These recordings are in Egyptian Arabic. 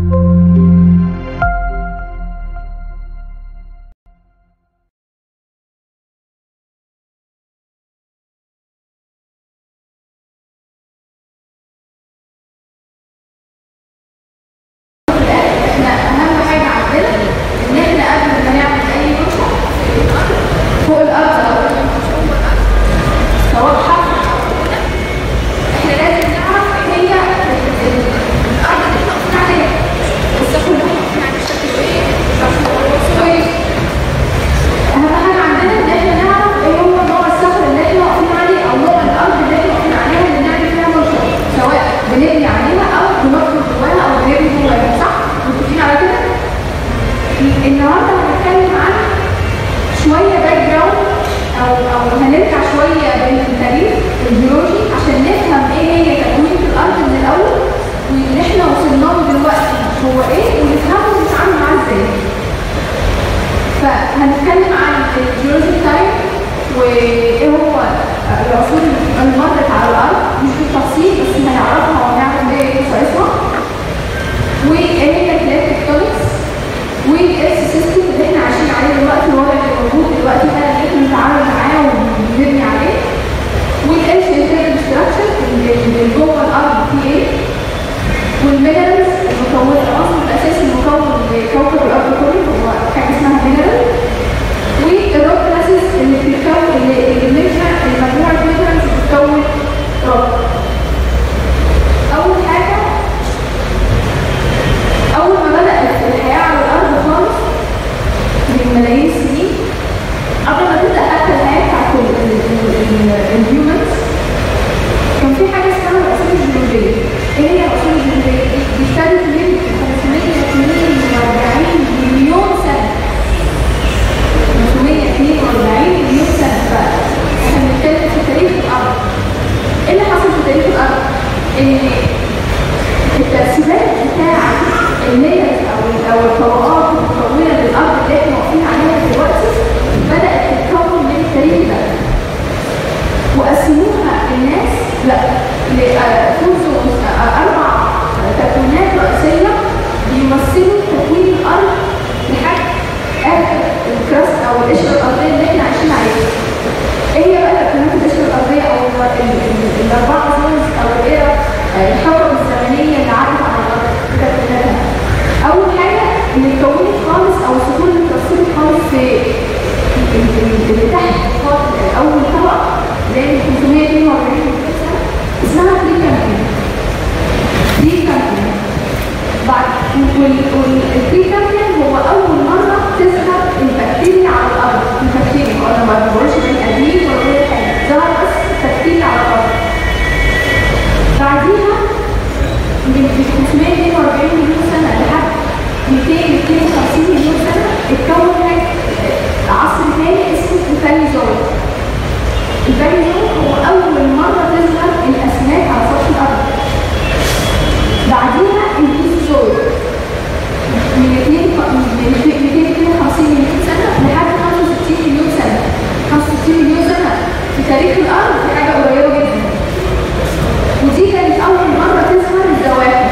احنا اهم حاجه عندنا ان احنا قبل ما نعمل اي نشأة فوق الارض او سواء حفر احنا لازم نعرف ايه هي ال- ال- الارض اللي احنا واقفين عليها والصخر اللي احنا واقفين عليه شكله ايه كويس اهم حاجه عندنا ان احنا نعرف ايه هو نوع الصخر اللي احنا واقفين عليه او نوع الارض اللي احنا واقفين عليها اللي نعمل فيها نشأة سواء بنبني عليها او بندخل جواها او بنبني جواها صح؟ متفقين على كده؟ النهارده هنتكلم عن شويه باك جراوند او او هنرجع شويه بالتاريخ الجيولوجي عشان نفهم ايه هي تكوين الارض من الاول واللي احنا وصلنا له دلوقتي هو ايه ونفهمه ونتعامل معاه ازاي. فهنتكلم عن الجيولوجي تايم وايه هو العصور اللي مرت على الارض مش بالتفصيل بس هنعرفها ونعمل ايه خصائصها وايه هي البلاد تكتونكس والارث سيستم اللي احنا عايشين عليه دلوقتي الوضع اللي موجود دلوقتي ده اللي احنا بنتعامل معاه وبنبني عليه والارث انترنال ستراكشر اللي جوه الارض فيه ايه والمينرالز المكون العنصر الاساسي المكون لكوكب الارض كله هو حاجه اسمها مينرال والروك كلاسز اللي بتتكون اللي اللي منها المجموعه مينرالز بتتكون روك اول حاجه اول ما بدات الحياه على الارض خالص من ملايين السنين قبل ما تبدا حتى الحياه بتاعت الهيومنز كان في حاجه اسمها الاصول الجيولوجيه ايه هي الاصول الجيولوجيه دي؟ دي ابتدت من 542 مليون سنه 542 مليون سنه فاحنا بنتكلم في تاريخ الارض ايه اللي حصل في تاريخ الارض؟ ان الترسيبات بتاع اللايرز او او الطبقات المكونه للارض اللي احنا واقفين عليها دلوقتي بدات تتكون من التاريخ ده وقسموها الناس لا لكونزونز اربع تكوينات رئيسيه بيمثلوا تكوين الارض لحد اخر الكراست او القشره الارضيه اللي احنا عايشين عليها. ايه هي بقى تكوينات القشره الارضيه او ال- ال- ال- الاربعه زونز او الايرا الحقب الزمنيه اللي عدت على الارض تكويناتها. اول حاجه اللي اتكونت خالص او الصخور اللي اترسبت خالص في ال- ال- اللي تحت خالص اول طبقه اللي هي من 542 سنه اسمها بريكامبيون. بريكامبيون. بعد والبريكامبيون هو اول مره تظهر البكتيريا على الارض البكتيريا انا ما بقولش بني ادمين ولا غير حاجه ظهر بس بكتيريا على الارض بعديها من 542 مليون سنه لحد 252 مليون سنه اتكون حاجة- عصر تاني اسمه الفاليزويد الفاليزويد هو اول مره تظهر الاسماك على سطح الارض بعديها الهيستوزويد من 2 من 252 مليون سنه لحد 65 مليون سنه 65 مليون سنه في تاريخ الارض دي حاجه قريبه جدا ودي كانت اول مره تظهر الزواحف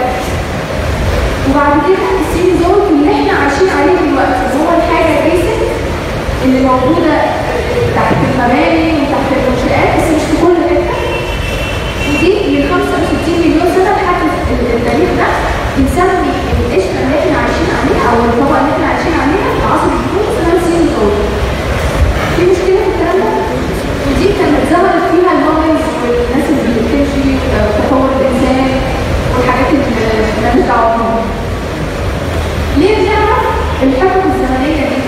وبعد كده السينوزويد اللي احنا عايشين عليه دلوقتي هو الحاجه البيسك اللي موجوده تحت المباني وتحت المنشآت بس مش في كل حته ودي من 65 مليون سنه لحد ال- التاريخ ده بنسمي القشره اللي احنا عايشين عليها او الطبقه اللي احنا عايشين عليها في عصر الجفون اسمها السينوزويد في مشكله في الكلام ده ودي كانت ظهرت فيها المومنز والناس اللي بتمشي وتطور الانسان والحاجات اللي مالناش دعوه بيها ليه بنعرف الحقب الزمنيه دي؟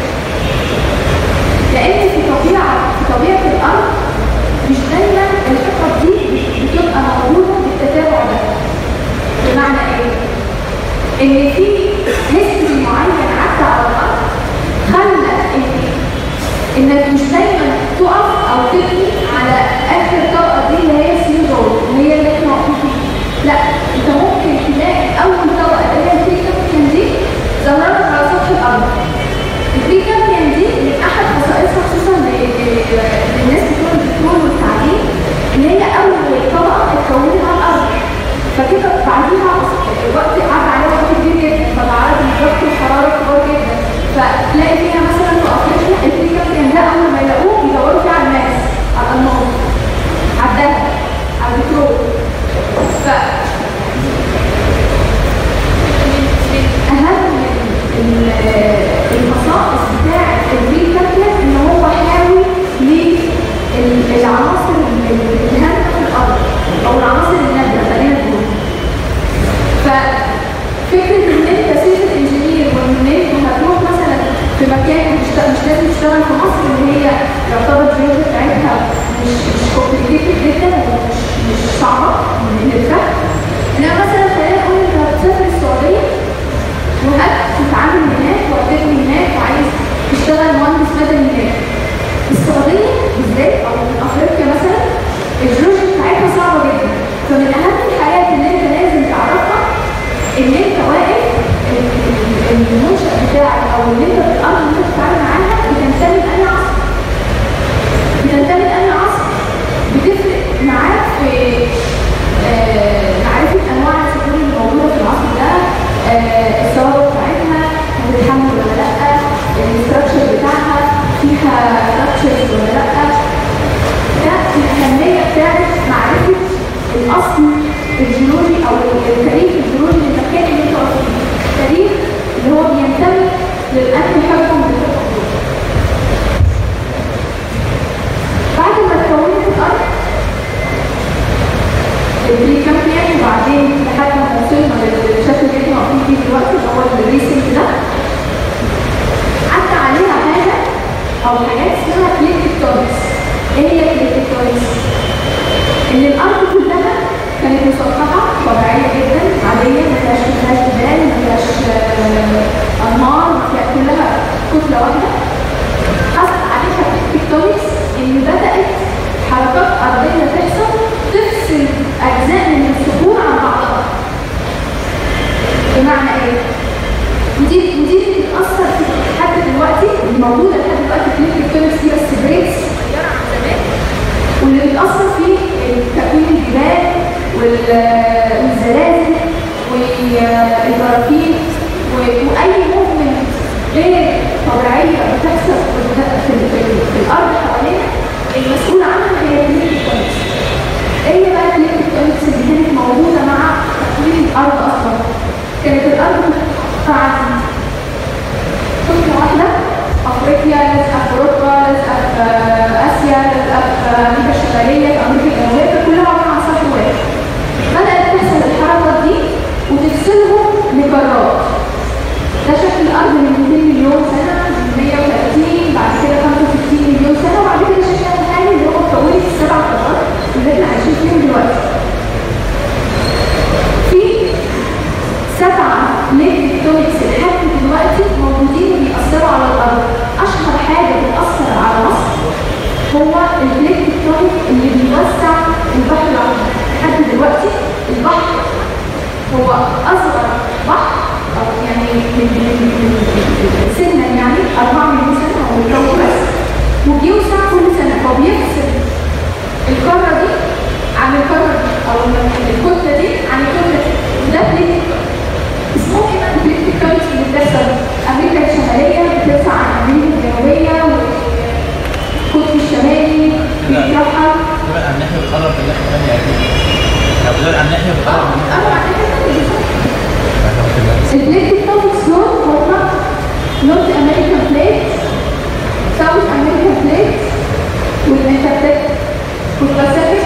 لان في طبيعه في طبيعه الارض مش دايما الحقب دي بتبقى موجوده بالتتابع ده بمعنى ايه؟ ان في هيستوري معين عدى على الارض خلى ان انك مش دايما تقف او تبني على اخر طبقه دي اللي هي السيزون اللي هي اللي احنا واقفين فيها لا انت ممكن تلاقي اول طبقه اللي هي البريكامبيان دي ظهرت على سطح الارض البريكامبيان دي من احد خصائصها خصوصا ل- ل- للناس بتوع البترول والتعدين ان هي اول طبقه اتكونت على الارض فكده بعديها وقت عدى عليها وقت كبير جدا مكان مش مش لازم تشتغل في مصر اللي هي يعتبر الجيولوجيا بتاعتها مش مش كومبليكيتد جدا ومش مش صعبه للفهم انما مثلا خلينا نقول انت هتسافر السعوديه وهتتعامل هناك وهتبني هناك وعايز تشتغل مهندس مدني هناك السعوديه بالذات او افريقيا مثلا الجيولوجيا بتاعتها صعبه جدا فمن اهم الحاجات اللي انت لازم تعرفها ان انت واقف المنشأ بتاعك او اللي انت الارض اللي انت بتتعامل معاها بتنتمي لأي عصر بتنتمي لأي عصر بتفرق معاك في آه، معرفة انواع الصخور اللي موجودة في العصر ده آه، الصلابة بتاعتها هتتحمل ولا لا الاستراكشر بتاعها فيها فراكشرز ولا لا ده الأهمية بتاعت معرفة الأصل الجيولوجي أو التاريخ الجيولوجي للمكان اللي أنت واقف فيه التاريخ اللي هو بينتمي للأكل حكم بالتفضل بعد ما اتكونت الأرض البري كامبيان وبعدين لحد ما وصلنا للشكل اللي احنا واقفين فيه دلوقتي اللي هو الريسنج ده عدى عليها حاجة أو حاجات اسمها بليت تكتونكس ايه هي بليت تكتونكس؟ ان الارض كلها كانت مسطحه طبيعيه جدا عاديه ما فيهاش ما فيهاش جبال ما فيهاش آه، انهار ما فيها كلها كتله واحده حصل عليها تكتونكس ان بدات حركات ارضيه تحصل تفصل اجزاء من الصخور عن بعضها بمعنى ايه؟ ودي ودي اللي بتاثر في لحد دلوقتي الموجوده لحد دلوقتي في التكتونكس دي بس بريكس صغيره عن زمان واللي بتأثر فيه تكوين الجبال وال- والزلازل والبراكين و- وأي موفمنت غير طبيعية بتحصل في, في, في, في الأرض حوالينا المسؤول عنها هي التكتونكس. إيه هي بقى التكتونكس اللي كانت موجودة مع تكوين الأرض أصلا؟ كانت الأرض متقطعة كتلة واحدة أفريقيا لازقة في أوروبا لازقة في آسيا لازقة في أمريكا الشمالية في أمريكا الجنوبية كلها عبارة عن سطح واحد بدأت تحصل الحركة دي وتفصلهم لقارات ده شكل الأرض من 200 مليون سنة من 130 بعد كده 65 مليون سنة وبعد كده شكلها الحالي اللي هو اتكونت السبع قارات اللي احنا عايشين فيهم دلوقتي في سبعة ليك تكتونكس لحد دلوقتي موجودين وبيأثروا على الأرض أشهر حاجة بتأثر على مصر هو البليك تكتونيك اللي بيوسع البحر الأحمر لحد دلوقتي البحر هو أصغر بحر أو يعني من من- من- سنا يعني 4 مليون سنة أو الجو بس وبيوسع كل سنة فبيفصل القارة دي عن القارة دي أو الكتلة دي عن الكتلة دي وده بليك اسمه ايه بقى البليك تكتونيك اللي بتحصل أمريكا الشمالية بتوسع عن أمريكا الجنوبية والقطب الشمالي بيترحل بتبعد عن الناحية بتقرب من الناحية الثانية أكيد. لو بتبعد عن الناحية اه بتقرب من أنا بعد كده الناحية البليك تكتونيكس دول هم نورث أمريكان بليت ساوث أمريكان بليت والانتاركتيك والباسيفيك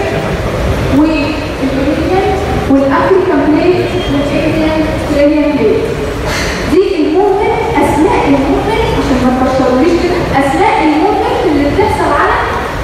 والميريديان والافريكان بليت والإيريان استراليان بليت دي الموفمنت أثناء الموفمنت عشان ما تفشلوليش كده أثناء الموفمنت اللي بتحصل على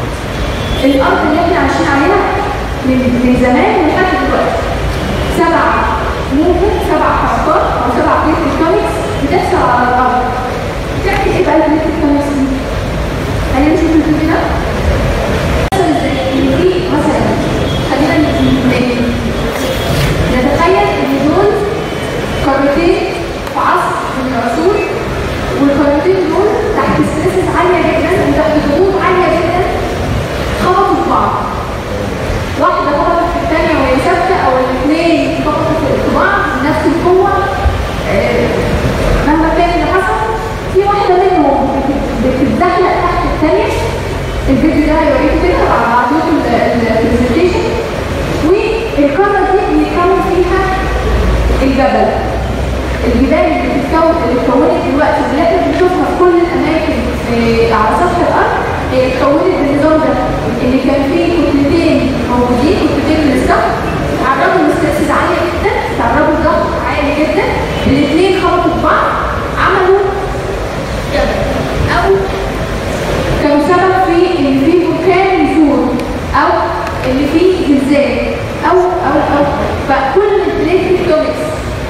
الأرض اللي احنا عايشين عليها من من زمان لحد دلوقتي سبع موفمنت سبع حركات أو سبع بليت تكتونكس بتحصل على الأرض بتعمل إيه بقى البليت تكتونكس دي؟ خلينا نشوف الفيديو ده مثلا زي إن في مثلا خلينا ن- نتخيل ان دول قارتين في عصر من العصور والقارتين دول تحت ستريسز عاليه جدا وتحت ضغوط عاليه جدا خبطوا في بعض واحده خبطت في الثانيه وهي ثابته او الاثنين خبطوا في بعض بنفس القوه آه، مهما كان اللي حصل في واحده منهم بت- بتتزحلق تحت الثانيه الفيديو ده هيوريكم كده هبعت لكم البرزنتيشن والقاره دي بيتكون فيها الجبل الجبال اللي بتتكون اللي اتكونت دلوقتي واللي احنا بنشوفها في كل الاماكن في- على سطح الارض هي اتكونت بالنظام ده ان كان فيه كتلتين موجودين كتلتين من السطح تعرضوا لستريسز عاليه جدا تعرضوا لضغط عالي جدا الاثنين خبطوا في بعض عملوا جبل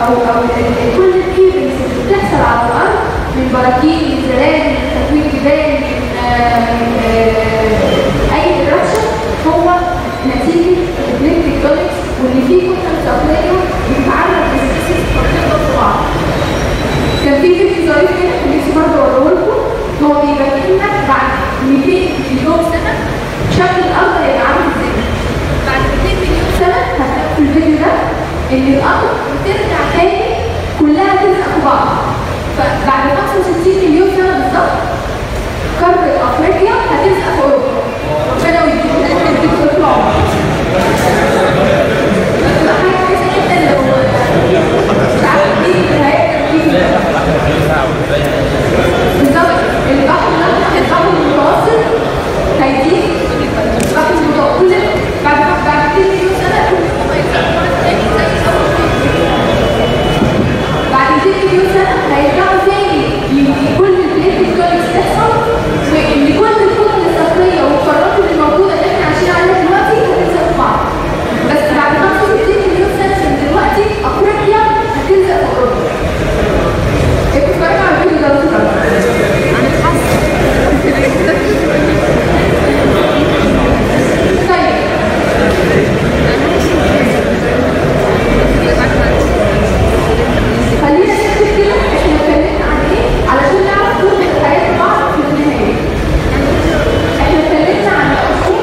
او او ال- ال- كل الايفنتس اللي بتحصل على الارض من براكين من زلازل من تكوين جبال من آه، من، آه، اي eruption هو نتيجه البليت تكتونكس واللي فيه كتل صخريه بتتعرض للسيستم فبتخبط في بعض كان في فيديو ظريف كده كان نفسي برضه اوريه لكم هو بيبين لك بعد 200 مليون سنه شكل الارض هيبقى عامل ازاي بعد 200 مليون سنه هتلاقوا في الفيديو ده ان الارض بترجع تاني كلها تلزق في بعض فبعد 65 مليون سنه بالظبط قاره افريقيا هتلزق في اوروبا ربنا ويديكم يديكم الطول تبقى حاجه كويسه جدا لو تعرف دي هيبقى بالظبط البحر الأحمر البحر المتوسط هيزيد البحر المتوسط بعد بعد 2 مليون سنة كل ما يرجعوا مرة تاني زي أول بعد 2 مليون سنة هيرجعوا تاني ل- كل البلاد التكتونكس تحصل وإن كل الكتل الصخرية والقارات اللي موجودة اللي احنا عايشين عليها دلوقتي هتلزق في بعض بس بعد 65 مليون سنة من دلوقتي أفريقيا هتلزق في أوروبا اتفرجوا على الفيديو ده بسرعة طيب خلينا نكتب كده احنا اتكلمنا عن ايه علشان نعرف كل الحاجات بعض في النهاية احنا اتكلمنا عن الأصول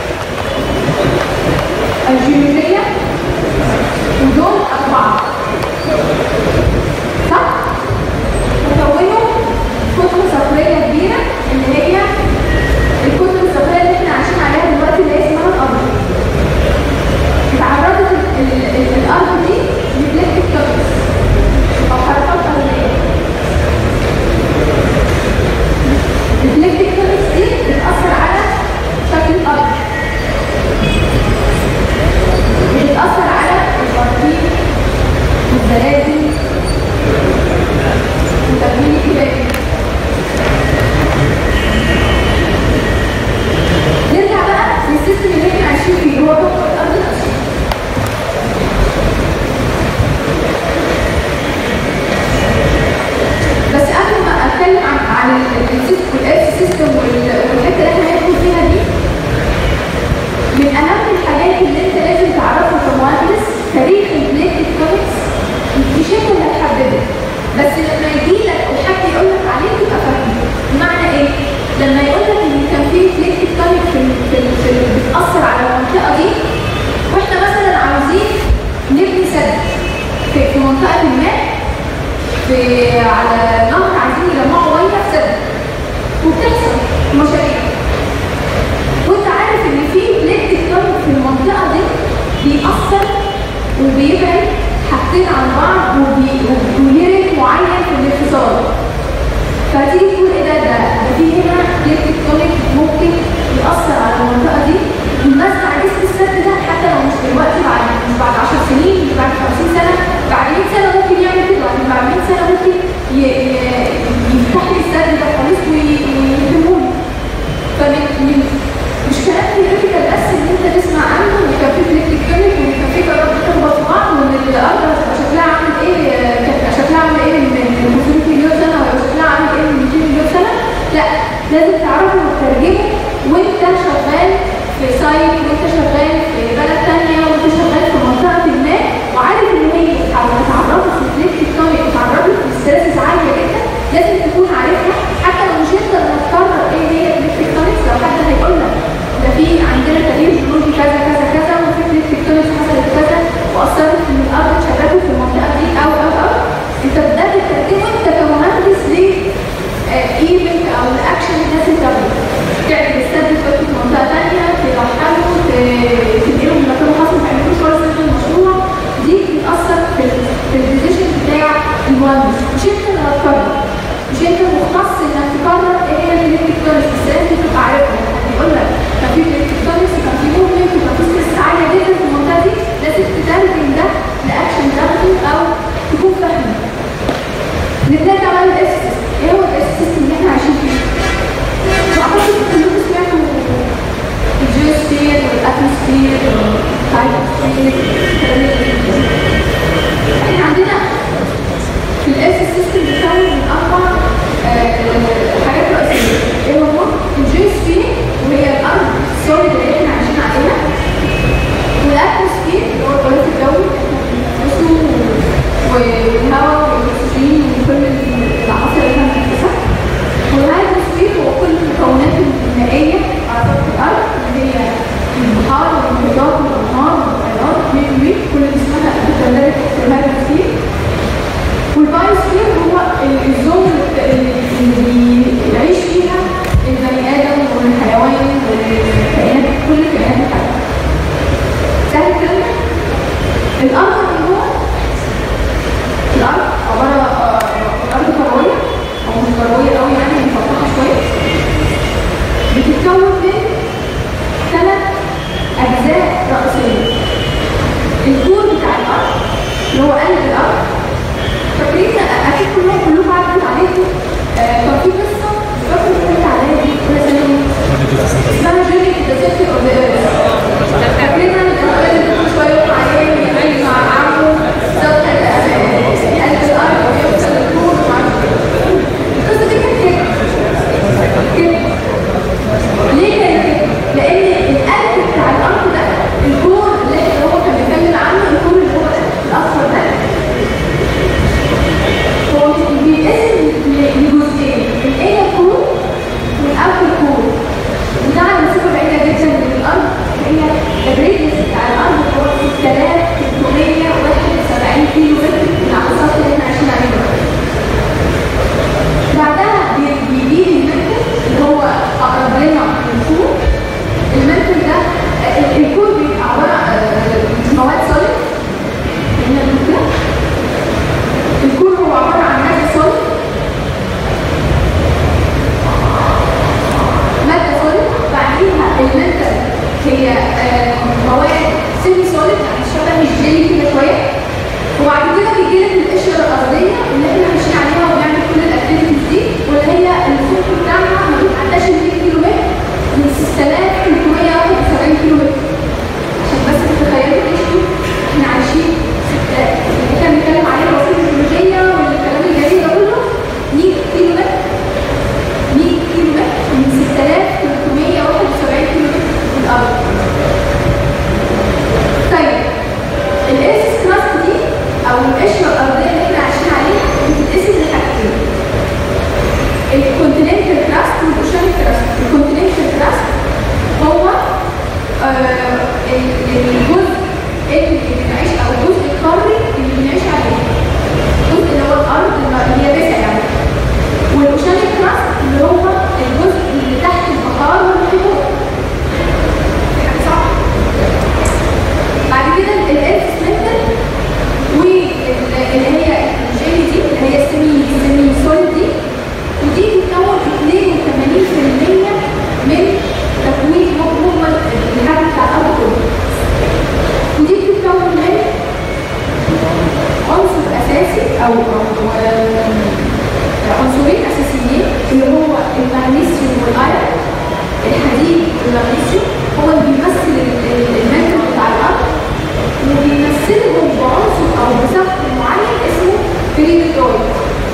الجيولوجية ودول أربعة صح؟ تكونوا كتلة صخرية كبيرة اللي هي الكتلة الصخرية اللي احنا عايشين عليها دلوقتي اللي هي اسمها الأرض. اتعرضت ال- ال- ال- الأرض دي لبلاد تكتونكس أو حركات أرضية. البلاد تكتونكس دي بتأثر على شكل الأرض. بتأثر على البراكين والزلازل وتكوين الجبال نرجع بقى للسيستم اللي احنا عايشين فيه هو كوكب الارض الاسود بس قبل ما اتكلم عن عن السيستم والايرث سيستم والحته اللي احنا هندخل فيها دي من اهم الحاجات اللي انت لازم تعرفها كمهندس تاريخ البليت تكتونكس مش انت اللي هتحدده بس لما يجي لك او حد يقول لك عليه تبقى فاهم بمعنى ايه؟ لما يقول لك ان كان في بليت تكتونيك في ال- في ال- في ال- بتاثر على المنطقه دي واحنا مثلا عاوزين نبني سد في, في منطقه ما في على نهر عايزين يجمعوا ميه في سد وبتحصل مشاريع وانت عارف ان في بليت تكتونيك في المنطقه دي بيأثر وبيبعد حاجتين عن بعض وبي- وليه معين في الانفصال فتيجي تقول ايه ده ده ده في هنا بليت تكتونيك ممكن يأثر على المنطقه دي والناس عايزة السد ده حتى لو مش دلوقتي بعد مش بعد 10 سنين مش بعد 50 سنه بعد 100 سنه ممكن يعمل كده بعد بعد 100 سنه ممكن ي- ي- يفتح لي السد ده خالص ويهموني فمن من مش كلام ثيوريتيكال بس ان انت تسمع عنه ان كان في بليت تكتونيك وان كان في قارات بتخبط في بعض وان الارض هتبقى شكلها عامل ايه آه، كان هيبقى شكلها عامل ايه من من 500 مليون سنه ولا شكلها عامل ايه من 200 مليون سنه لا لازم تعرفه وتترجمه وانت شغال في سايت وانت شغال في بلد ثانيه وانت شغال في منطقه ما وعارف ان هي هتعرضك في بليت تكتونيك وتعرضك في ستريسز عاليه جدا لازم تكون عارفها حتى لو مش انت اللي هتقرر ايه هي بليت تكتونيكس لو حد هيقول لك ده في عندنا تغيير جيولوجي كذا كذا كذا وفي بليت تكتونيكس حصلت كذا واثرت ان الارض اتشربت في المنطقه دي او او او انت بدات ترتبه انت كمهندس ليه ايفنت او الاكشن اللي لازم تاخده تعمل السد تحطه في منطقه ثانيه ترحله تنقله من مكان خاص ما تعملوش ولا سد المشروع دي بتاثر في ال- في الديسيشن بتاع المهندس مش انت اللي هتقرر مش انت المختص انك تقرر ايه هي الالكترونكس بس لازم تبقى عارفها يعني يقول لك كان في الكترونكس وكان في موفمنت وكان في ستريس عاليه جدا في المنطقه دي لازم تترجم ده لاكشن تاخده او تكون فاهمه نبدا بقى الاس ايه هو الاس سيستم اللي احنا عايشين فيه واعتقد كلكم سمعتوا الجيوسفير والاتموسفير والهايدروسفير الكلام ده. احنا عندنا الارض عباره آه، ارض كرويه او مش كرويه قوي يعني مفتحه شويه بتتكون من ثلاث اجزاء رئيسيه الكور بتاع الارض اللي هو قلب الارض فاكرين اكيد كلهم كلكم عدت عليكم آه، كان في قصه مش فاكره اتكلمت عليها دي ولا ثانوي اسمها جيري ذا سيتي اوف ذا فاكرين انا القرايه اللي كل شويه يقع عليه ويعيش مع عمه بالظبط قلب الارض ويوصل للكور ومعرفش إيه. القصه دي كانت كده كده ليه كانت كده؟ لان القلب بتاع الارض ده الكور اللي هو كان بيتكلم عنه الكور اللي هو الاصفر ده هو بيتقسم لجزئين الانر كور والاوتر كور وده على مسافه بعيده جدا من الارض هي الريديوس بتاع الارض هو 6371 كيلو متر من على السطح اللي احنا عايشين عليه دلوقتي. بعدها بي- بيجي المنتل اللي هو اقرب لنا من الكور المنتل ده ال- الكور بيبقى عباره عن آه، مواد سوليد هنا كده الكور هو عباره عن ماده سوليد ماده سوليد بعديها المنتل هي آه، مواد سيمي سوليد يعني شبه الجيلي كده شويه وبعد كده بيجي لك القشره الارضيه اللي احنا ماشيين عليها وبنعمل كل الاكتيفيتيز دي واللي هي السوق بتاعها ما بيتعداش ال 100 كيلو متر من 6371 كيلو متر عشان بس تتخيلوا ايش احنا عايشين ست- اللي كان بيتكلم عليه الوسيله الجيولوجيه والكلام الجميل ده كله 100 كيلو متر 100 كيلو متر من 6371 كيلو متر في الارض طيب الاس كراست دي او القشره الارضيه اللي احنا عايشين عليها بتتقسم لحاجتين الكونتيننتال كراست والاوشانيك كراست الكونتيننتال كراست هو آه، ال- الجزء اللي بنعيش او الجزء القاري اللي بنعيش عليه الجزء اللي هو الارض الم- اليابسه يعني والاوشانيك كراست اللي هو الجزء اللي تحت البحار والمحيطات حاجه صح بعد كده الالف ميثود واللي هي الجيلي دي اللي هي السيمي سيمي سوليد دي ودي بتكون 82% من تكوين مجموع الحجم بتاع الارض كله ودي بتتكون من عنصر اساسي او أو- عنصرين اساسيين اللي هو المغنيسيوم والايرون الحديد والمغنيسيوم هو اللي بيمثل ال- ال- المنتج بتاع الارض وبيمثلهم بعنصر او بسقف معين اسمه كريديتويد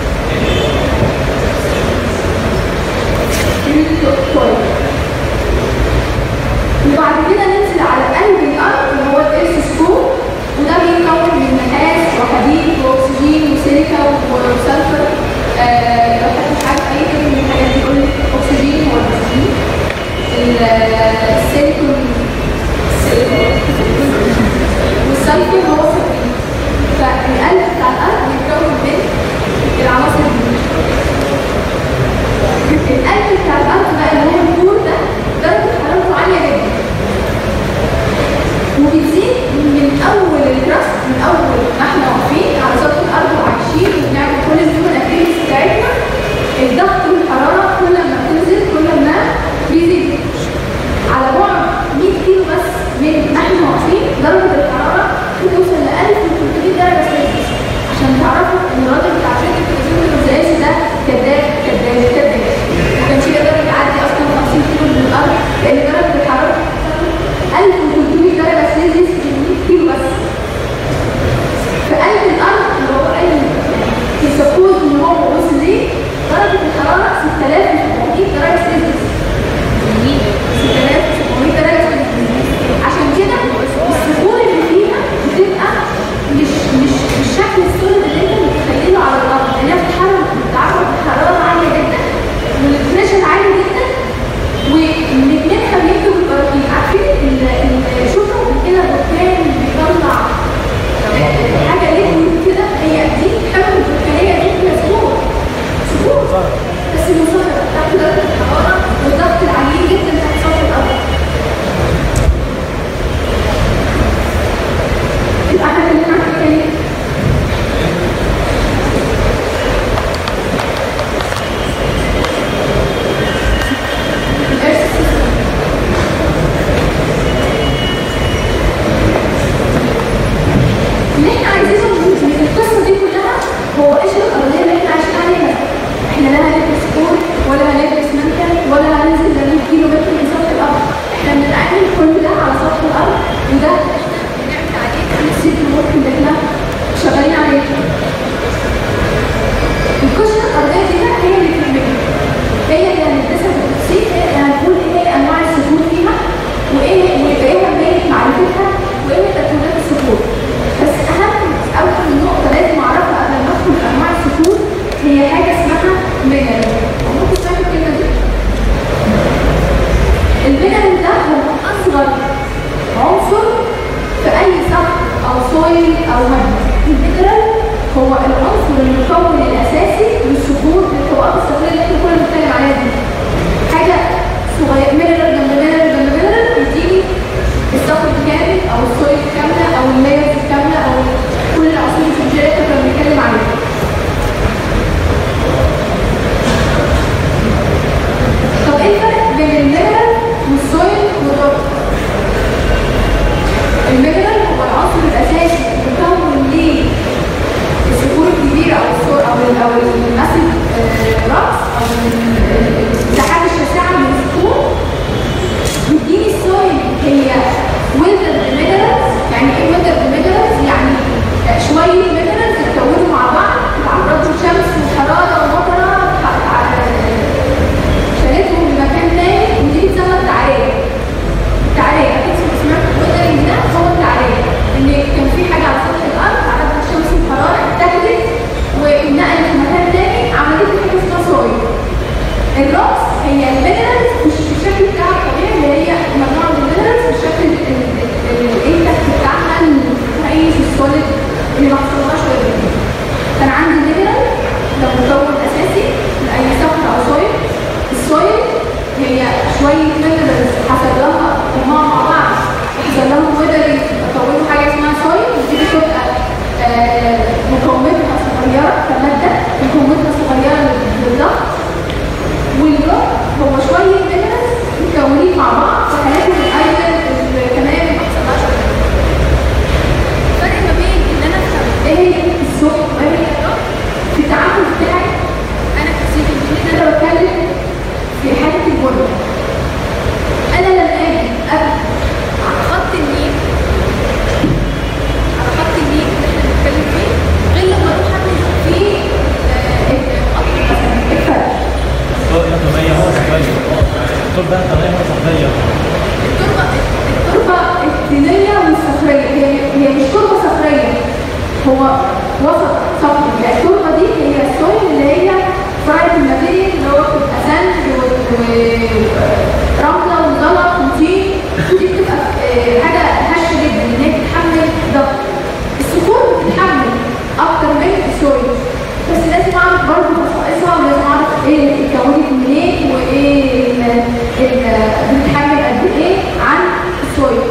كريديتويد وبعد كده ننزل على قلب الارض اللي هو الايرث سكور وده بيتكون من نحاس وحديد واكسجين وسيليكا وسلفر آه لو حد مش عارف اي حاجه من الحاجات دي يقول لي اكسجين هو الاكسجين ال- السيليكون السيليكون والسلفر هو السلفر فالقلب بتاع الارض بيتكون من العناصر دي القلب بتاع الارض بقى اللي هو الكور ده درجه حرارته عاليه جدا وبتزيد من اول الكراست من اول ما احنا واقفين على سطح الارض وعايشين وبنعمل كل الهيومن اكتيفيتيز بتاعتنا الضغط والحراره كل ما بتنزل كل ما بيزيد على بعد 100 كيلو بس من ما احنا واقفين درجه الحراره بتوصل ل 1300 درجه سلسيوس عشان تعرفوا ان الراجل بتاع شركه التلفزيون الغذائي ده كذاب كذاب كذاب ما كانش يقدر يعدي اصلا 50 كيلو من الارض لان درجه الحراره 1300 درجه سلسيوس في 100 كيلو بس في قلب الارض اللي هو قلب يسبوز ان هو وصل ليه درجه الحراره 6700 درجه سلسيوس 6700 درجه سلسيوس عشان كده الصخور اللي فيها بتبقى مش مش بالشكل السوليد اللي انت متخيله على الارض اللي هي بتتحرك بتتعرض لحراره عاليه جدا والبريشر عالي جدا ومن منها بيكتب البراكين عارفين ال- ال- شوفوا كده بركان بيطلع آه، حاجه ليكويد كده هي دي الحمم البركانيه دي فيها صخور صخور بس المصغره تحت درجه الحراره والضغط العالي جدا تحت سطح الارض يبقى احنا اتكلمنا عن ايه تاني؟ العنصر المكون الاساسي للصخور للطبقات الصخريه اللي احنا كنا بنتكلم عليها دي حاجه صغيره مينرال جنب مينرال جنب مينرال تديني الصخر الكامل او السويل الكامله او اللايرز الكامله او كل العناصر الفيزيائيه اللي كنا بنتكلم عليها طب ايه الفرق بين المينرال والسويل والروك؟ المينرال هو العنصر الاساسي المكون ليه الصخور الكبيره او الصور او ال او الماسيف راس او المساحات الشاسعه من الصخور بتديني السويل هي ويذر مينرالز يعني ايه ويذر مينرالز يعني آه، شويه مينرالز اتكونوا مع بعض تعرضوا لشمس وحراره ومطره ح- ع- شالتهم لمكان تاني ودي بتسمى التعريه التعريه اكيد سمعت الويذرنج ده هو التعريه ان كان في حاجه على سطح الارض تعرضت للشمس والحراره اتاخدت واتنقلت في مكان تاني عملت لي حاجه اسمها سويل الراس هي المينرالز مش في الشكل بتاعها الطبيعي اللي هي مجموعه من المينرالز في الشكل الانتكت بتاعها الرئيس السوليد اللي ما حصلهاش ولا كان عندي مينرال ده مكون اساسي لاي صخر او سويل السويل هي شويه مينرالز حصل لها تجمع مع بعض حصل لهم ويذرنج كونوا حاجه اسمها سويل ودي بتبقى آه، مكوناتها صغيره كماده مكوناتها صغيره بالضبط والروك هو شويه مينرالز متكونين مع بعض فهناخد الايضا كمان ما حصلهاش الفرق ما بين ان انا افهم ايه هي السوق وايه هي الروك في التعامل بتاعي انا كسيف ان انا بتكلم في حاله البنى انا لما اجي ابدا على خط النيل على خط النيل اللي احنا بنتكلم فيه غير لما اروح اعمل فيه آه، قطر مثلا ايه الفرق؟ الطرق ده طبيعي هو صغير الطرق ده طبيعي هو صغير التربة التربة الطينية والصخرية هي هي مش تربة صخرية هو وسط صخري يعني التربة دي هي السويل اللي هي فرايت الماتيريال اللي هو بتبقى ساند ورملة وزلط وطين دي بتبقى آه، حاجة هشة جدا ان هي بتتحمل ضغط الصخور بتتحمل اكتر من السويل بس لازم اعرف برضه خصائصها ولازم اعرف ايه اللي اتكونت منين وايه ال- ال- بتتحمل قد ايه عن السويل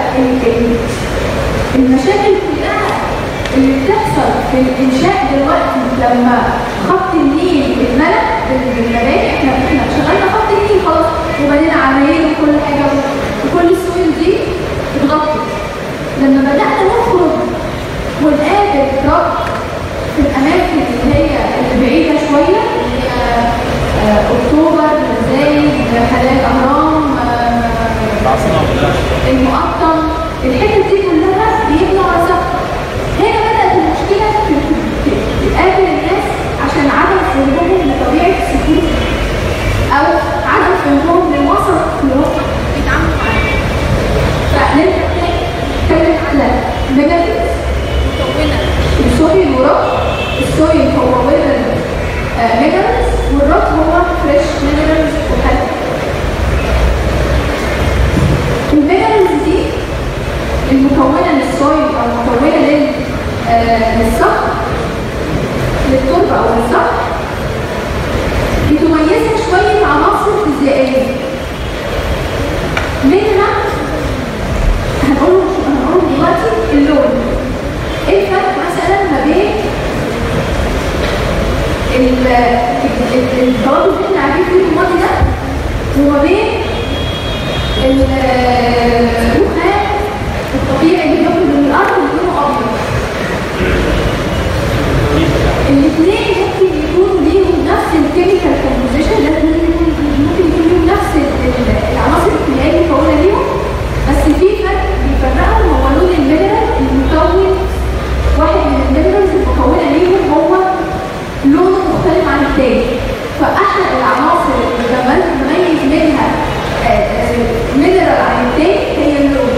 فالمشاكل كلها اللي بتحصل في الانشاء دلوقتي لما خط النيل اتملى بالمباني احنا احنا شغلنا خط النيل خلاص وبنينا عماير وكل حاجه وكل السويل دي اتغطت لما بدانا نخرج ونقابل رب في الأماكن اللي هي البعيدة شوية اللي هي آه، أكتوبر زايد حدائق الأهرام آه، العاصمة كلها المقطم الحتت دي كلها بيبنوا على سقف هنا بدأت المشكلة في- في- تقابل الناس عشان عدم فهمهم لطبيعة السكون أو عدم فهمهم للوسط اللي هم بيتعاملوا معاه فنرجع تاني نتكلم على ميجاتيفز مكونة السويل والروك السويل هو ويذر مينرالز والروك هو فريش مينرالز وحاجات المينرالز دي المكونة للسويل أو المكونة لل آه، للصخر للتربة أو للصخر بتميزها شوية عناصر فيزيائية منها هنقول هنقول دلوقتي اللون ايه الفرق مثلا ما بين ال- ال- التوابل اللي احنا قاعدين فيه الماضي ده وما بين الرخام الطبيعي اللي بياكل من الارض اللي لونه ابيض الاثنين ممكن يكونوا ليهم نفس الكيميكال كومبوزيشن لازم يكون ممكن يكون ليهم نفس ال- ال- العناصر الكيميائيه المكونه ليهم بس في فرق بيفرقهم هو لون المينرال المكون واحد من المينرالز المكونه ليهم هو لونه مختلف عن التاني فاحد العناصر اللي كمان نميز منها مينرال عن التاني هي اللون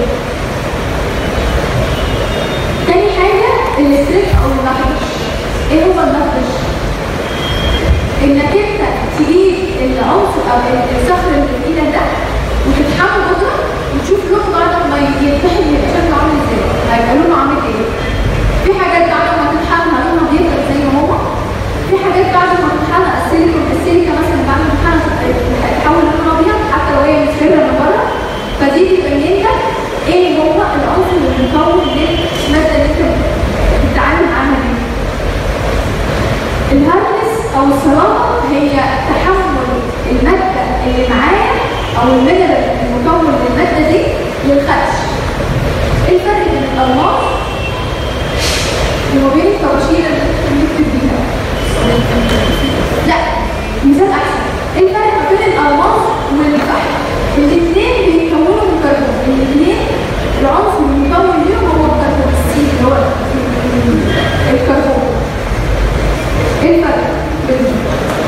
تاني حاجه الاستريك او النقش ايه هو النقش انك انت تجيب العنصر او الصخر اللي في ايدك ده وتطحنه بودره وتشوف لونه بعد ما يتطحن يبقى شكله عامل ازاي هيبقى لونه عامل ايه في حاجات بعد ما تطحنها لونها بيفضل زي ما هو او الصلابه هي تحمل الماده اللي معايا او المينرال المكون للماده دي للخدش ايه الفرق بين الالماس وما بين الطباشير اللي بنكتب بيها لا مثال احسن ايه الفرق ما بين الالماس والفحم الاثنين بيتكونوا من كربون الاثنين العنصر المكون ليهم هو الكربون السي اللي هو الكربون ايه الفرق بينهم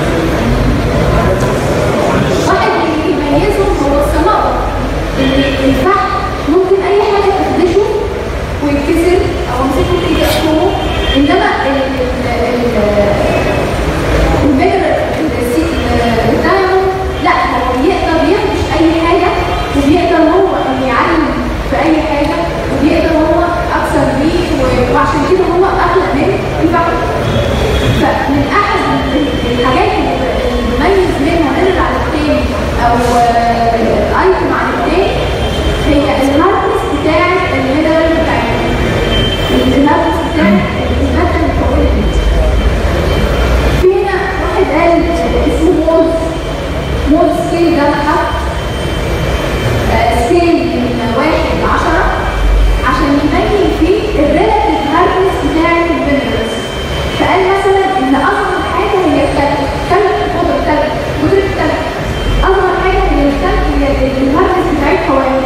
واحد اللي يميزهم هو الصلابه ان الفحم ممكن اي حاجه تخدشه ويتكسر او امسكه بايدي اقومه انما ال- ال- ال- المجرى بتاعه لا هو بيقدر يخدش اي حاجه وبيقدر هو انه يعلم في اي حاجه وبيقدر هو اكثر بيه و- وعشان كده هو اغلى من الفحم فمن احد ال- الحاجات اللي بيميز منها من على التاني او ايتم عن التاني هي الهاردنس بتاع المينرال بتاعتنا الهاردنس بتاع الماده المكونه دي في هنا واحد قال اسمه مولز مولز سكيل ده حط سكيل من واحد لعشرة عشان يبين فيه الريلاتيف هاردنس بتاع المينرالز فقال مثلا ان اصغر حاجه هي التلج تلج قدر تلج قدرة التلج اصغر حاجه هي التلج هي الهاردنس بتاعتها واحد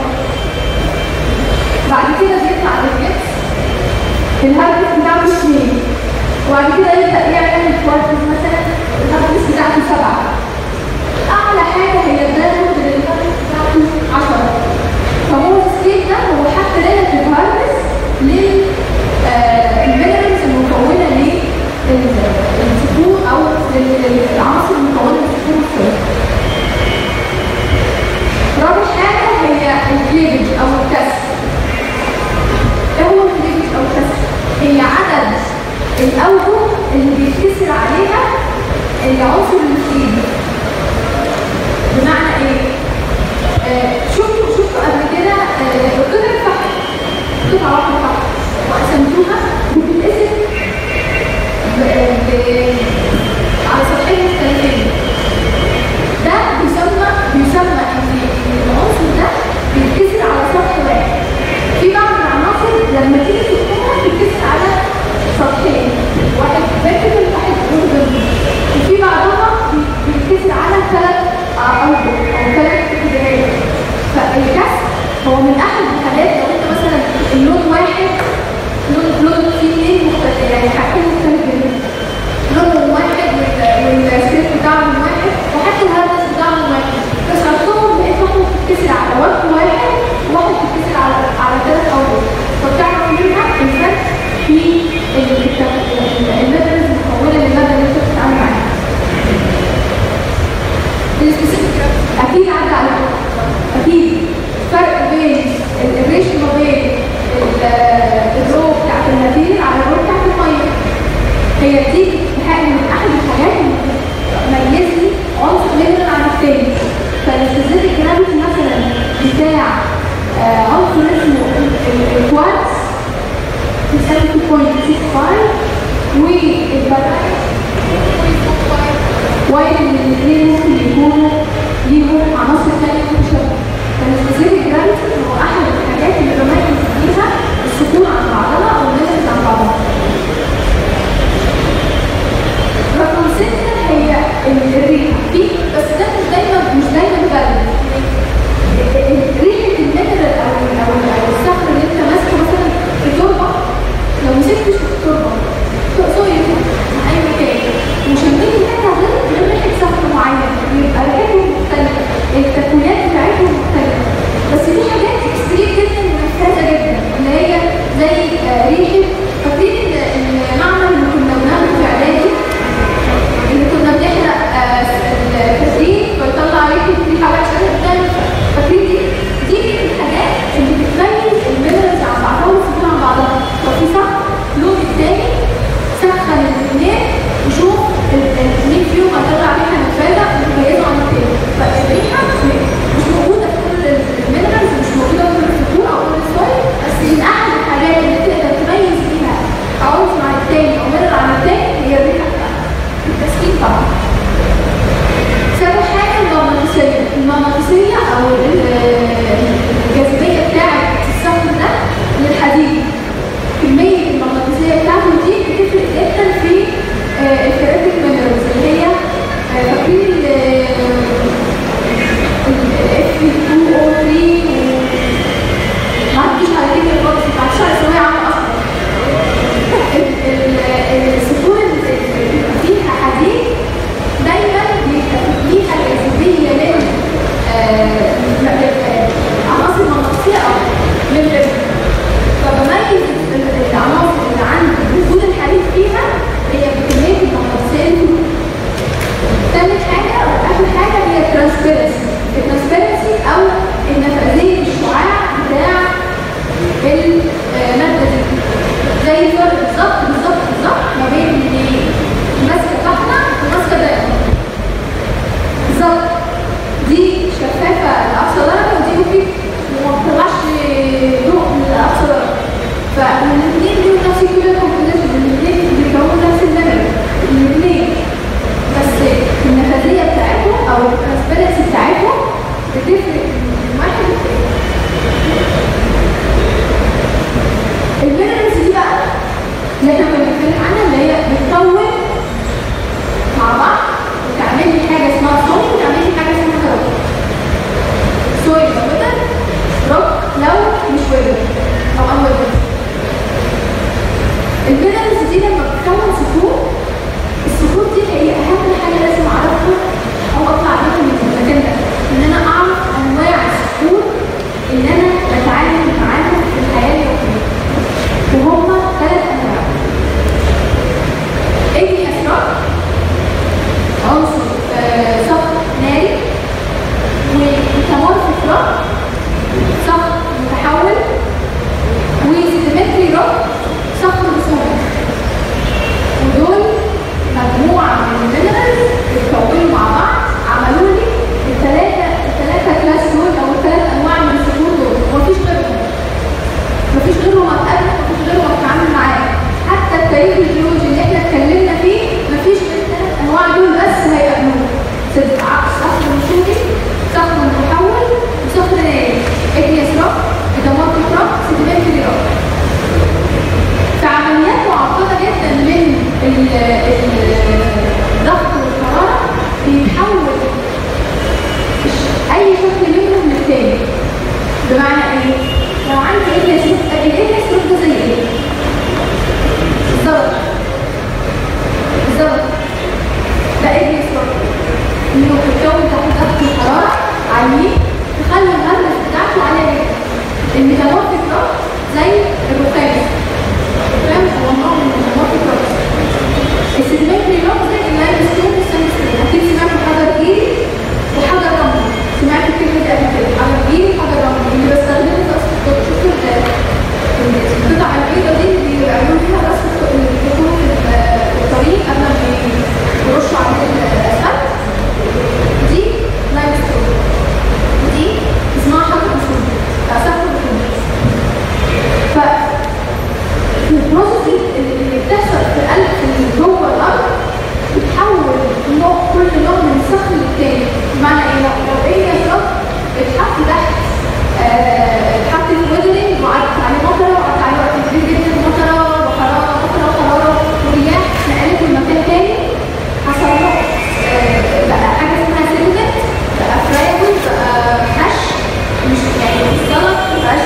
بعد كده بيطلع للجبس الهاردنس بتاعته اثنين وبعد كده يبدا يعمل كوارتز مثلا الهاردنس بتاعته سبعه اعلى حاجه هي الدايموند اللي الهاردنس بتاعته 10 فهو السكيل ده هو حتى ريلاتيف هاردنس لل المينرالز المكونه للصخور او للعناصر المكونه للصخور الصغيره رابع حاجه هي الكليفج او الكسر ايه هو الكليفج او الكسر هي عدد الاوجه اللي بيتكسر عليها العنصر الفيزي بمعنى ايه آه، شفتوا شفتوا قبل كده آه، قطعه فحم قطعه واحده فحم وقسمتوها بتتقسم ب- ب- على سطحين مختلفين ده بيسمى بيسمى ان العنصر ده بيتكسر على سطح واحد في بعض العناصر لما تيجي تكتبها بتتكسر على سطحين واحد فيرتيكال واحد هوريزونتال وفي بعضها بي- بيتكسر على ثلاث اوجه او ثلاث اتجاهات فالكسر هو من احد الحالات لو انت مثلا اللون واحد لون لون فيه اثنين مختلفين يعني حاجتين مختلفين لونهم واحد وال- والسكريبت بتاعهم واحد وحتى الهندس بتاعهم واحد بس حطهم بقيت واحد بتتكسر على وجه واحد وواحد بتتكسر على على ثلاث اوجه فبتعرف منها الفرق في المادة المكونة للمادة اللي انت بتتعامل معاها. السبيسيفيك اكيد عدى عليكم اكيد فرق بين الريشيو ما بين ال- الرو بتاعت الماتيريال على الرو بتاعت الميه هي دي حاجه من احد الحاجات اللي بتميز لي عنصر مينرال عن التاني فالسبيسيفيك جرافيتي مثلا بتاع آه، عنصر اسمه ال- الكوارتز بيساوي 2.65 والبرايت وايد ان الاثنين ممكن يكونوا ليهم عناصر ثانيه متشابهه فالسبيسيفيك جرافيتي هو احد الحاجات اللي بميز بيها الصخور عن بعضها او النسب عن بعضها رقم ستة هي الريحة في بس ده مش دايما مش دايما فالid ريحة المينرال أو أو أو الصخر اللي أنت ماسكه مثلا في تربة لو مسكتش في التربة سوري مع أي مكان وشميت ريحتها غير غير ريحة صخر معين يبقى ريحتهم مختلفة التكوينات بتاعتهم مختلفة بس في حاجات كتير جدا ممتازة جدا اللي هي زي آه، ريحة فاكرين المعنى اللي كنا بناخده في إعدادي اللي كنا بنحرق آه، الكترين طبعا سابوا حاجة المغناطيسية المغناطيسية أو ال- الجاذبية بتاعة الصخر ده للحديد كمية المغناطيسية بتاعته دي بتفرق جدا في الكريتيك مينرالز اللي هي آه، فاكرين ال F2O3 ما عدتش على كده خالص ما عدتش على ثانوية عامة أصلا ال- ال- الصخور اللي بيبقى فيها حديد دايما بيبقى فيها جاذبية من آه، عناصر مغناطيسية أو من غيرها فبميز ال- العناصر اللي عند وجود الحديد فيها هي بكمية المغناطيسية اللي فيها. تالت حاجة أو آخر حاجة هي الترانسبيرنسي الترانسبيرنسي أو النفاذية الشعاع بتاع المادة دي زي الفرق بالظبط بالظبط بالظبط ما بين اللي ماسكة فحمة وماسكة دايرة بالظبط دي شفافة لأقصى درجة ودي مفيد وما بتطلعش ضوء من أقصى درجة فالاثنين ليهم نفس كل الكومبوننت الاثنين بيكونوا نفس الميموري الاثنين بس النفاذية بتاعتهم أو الترانسبيرنسي بتاعتهم بتفرق من واحد للتاني المينرالز دي بقى اللي احنا كنا بنتكلم عنها اللي هي بتكون مع بعض وتعمل لي حاجه اسمها صوت وتعمل لي حاجه اسمها روك سويل لو ويدر روك لو مش ويدر او ان ويدر المينرالز دي لما بتكون صخور الصخور دي هي اهم حاجه لازم اعرفها او اطلع بيها من المكان ده ان انا اعرف انواع الصخور اللي انا بتعامل معاها في الحياه اليوميه وهم ثلاث انواع ابني اسرار عنصر آه، صخر ناري وميتامورفيك روك صخر متحول وسيديمتري روك صخر رسومي ودول مجموعة من المينرالز اتكونوا مع بعض عملوا لي الثلاثة الثلاثة كلاس دول أو الثلاث أنواع من الصخور دول ومفيش غيرهم مفيش غيرهم اتقابل مفيش غيرهم اتعامل معاه حتى التاريخ الجيولوجي اللي احنا اتكلمنا فيه مفيش غير الثلاث انواع دول بس هيقابلوه صدق عقل صخر مشوي صخر متحول وصخر ناري اجنس روك ميتامورفيك روك سيديمنتري روك في عمليات معقدة جدا من ال- ال- الضغط والحرارة بيتحول الش- أي شكل منهم للتاني بمعنى إيه؟ لو عندي إيه يسوق الإيه يسوق ده زي إيه؟ الزلط الزلط ده إيه يسوق؟ إنه بيتكون تحت ضغط الحرارة عاليين تخلي الهندس بتاعته عالية جدا الميتامورفيك ده زي الرخام الرخام هو نوع من الميتامورفيك روكس السيدمنتري روك زي اللايم ستون والساندستون اكيد سمعتوا حجر جيري وحجر رملي سمعت الكلمه دي قبل كده حجر جيري وحجر رملي اللي بستخدمه في رسم الطب شفتوا ال- القطع البيضاء دي اللي بيعملوا فيها رسم الط- الدكتور في ال- في الطريق قبل ما يرشوا عليه الاسفلت دي لايم ستون ودي اسمها حجر رسوم صخر رسوم ف البروسيس اللي بتحصل في قلب في جوه الارض بتحول نوع كل نوع من الصخر للتاني بمعنى ايه لو لو ايه صخر اتحط تحت آه، اتحط في ويدرنج وقعدت عليه مطره وقعدت عليه وقت كبير جدا مطره وحراره مطره وحراره ورياح نقلته لمكان تاني حصل له آه، بقى حاجه اسمها سيدمنت بقى فرايبل بقى هش مش يعني الزلط مبقاش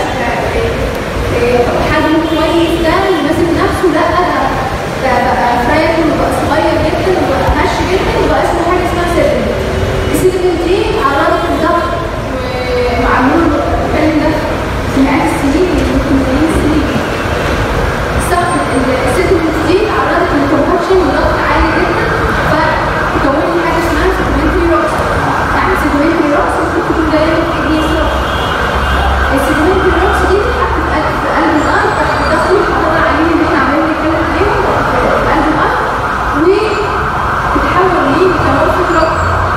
آه، حجمه كويس ده وماسك نفسه لا ده ده بقى فرايبل وبقى صغير جدا وبقى هش جدا وبقى اسمه حاجه اسمها سيدمنت السيدمنت دي عرضت الضغط ومعمول له الكلام ده مئات السنين يمكن ملايين السنين الصخر السيدمنت دي عرضت للكونفكشن وضغط عالي جدا فتكون لي حاجه اسمها سيدمنتري روكس يعني سيدمنتري روكس ممكن تكون جايه من كميه روكس السيدمنتري روكس دي بتتحط في قلب في قلب الارض تحت ضغط الحراره العاليين اللي احنا عمالين نتكلم عليهم في قلب الارض وتتحول لميتامورفيك روك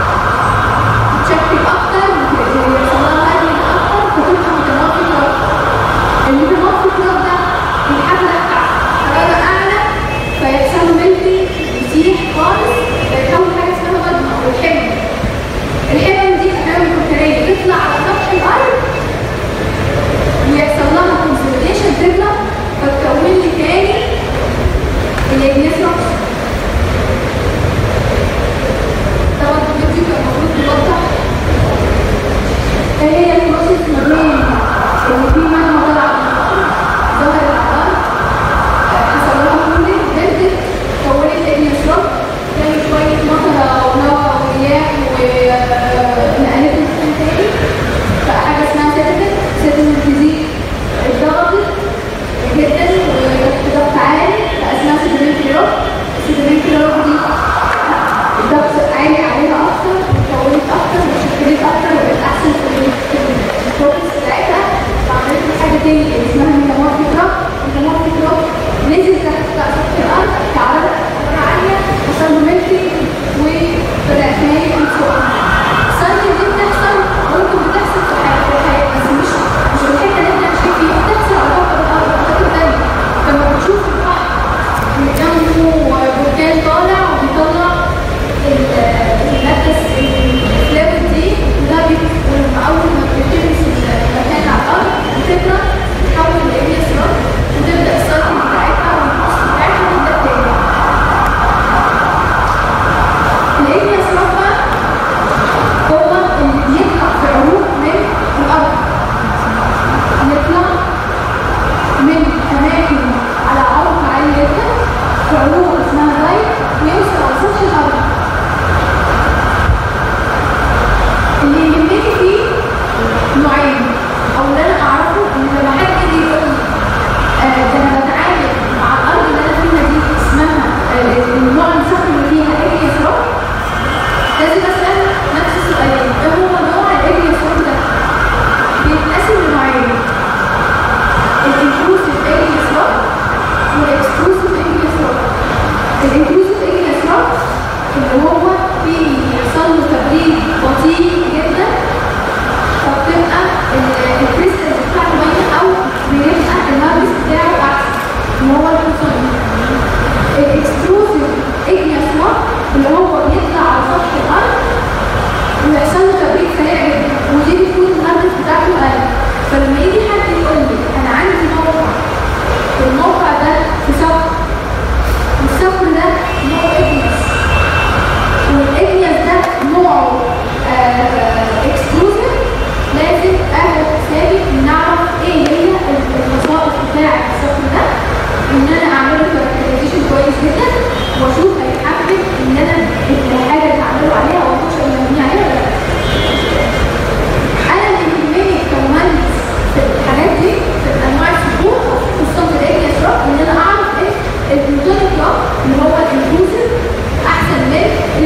تتشكل اكتر ويحصل لها هدم اكتر فتبقى ميتامورفيك روك الميتامورفيك روك ده بيتحرك تحت حراره اعلى فيحصل له ملتنج يسيح خالص فيتحول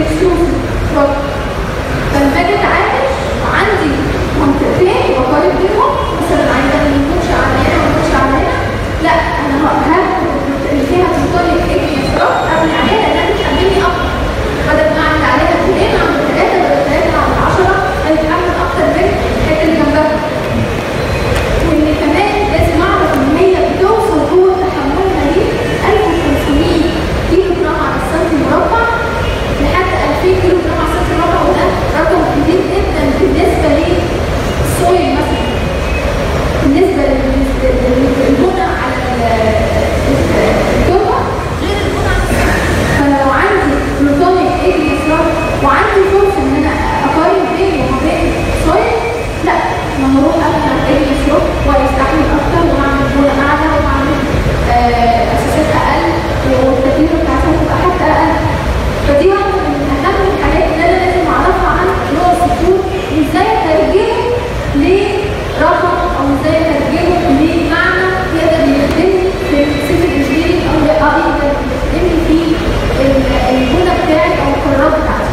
اكسكلوسيف بروجكت فلما اجي اتعامل عندي منطقتين بقارن بينهم مثلا عايزه ما يكونش على هنا وما يكونش على هنا لا انا هاخد اللي فيها تنطلق ايه يسرق ابني عليها لانها بتحملني اكتر بدل ما اعمل عليها اثنين اعمل ثلاثه بدل ثلاثه اعمل 10 هتتحمل اكتر من الحته اللي جنبها وان كمان لازم اعرف ان هي بتوصل قوه تحملها دي 1500 كيلو جرام على السنتي مربع لحد 2000 كيلو جرام على السنتي مربع وده رقم كبير جدا بالنسبه للسويل مثلا بالنسبه للبنى على التربه غير البنى على السطح فلو عندي بلوتونيك ايدي اسرار وعندي فرصه ان انا اقارن بيني وما بين سويل لا ما هروح افتح ايدي اسرار ويستحمل اكتر واعمل بنى اعلى واعمل آه، اساسات اقل والتكلفه بتاعتها تبقى حتى اقل فدي واحده من اهم الحاجات اللي انا لازم اعرفها عن نوع الصخور وازاي اترجمه لرقم او ازاي اترجمه لمعنى يقدر يخدمني في السيفل انجينيرنج او اه يقدر يخدمني في ال- البنى بتاعي او القرارات بتاعتي.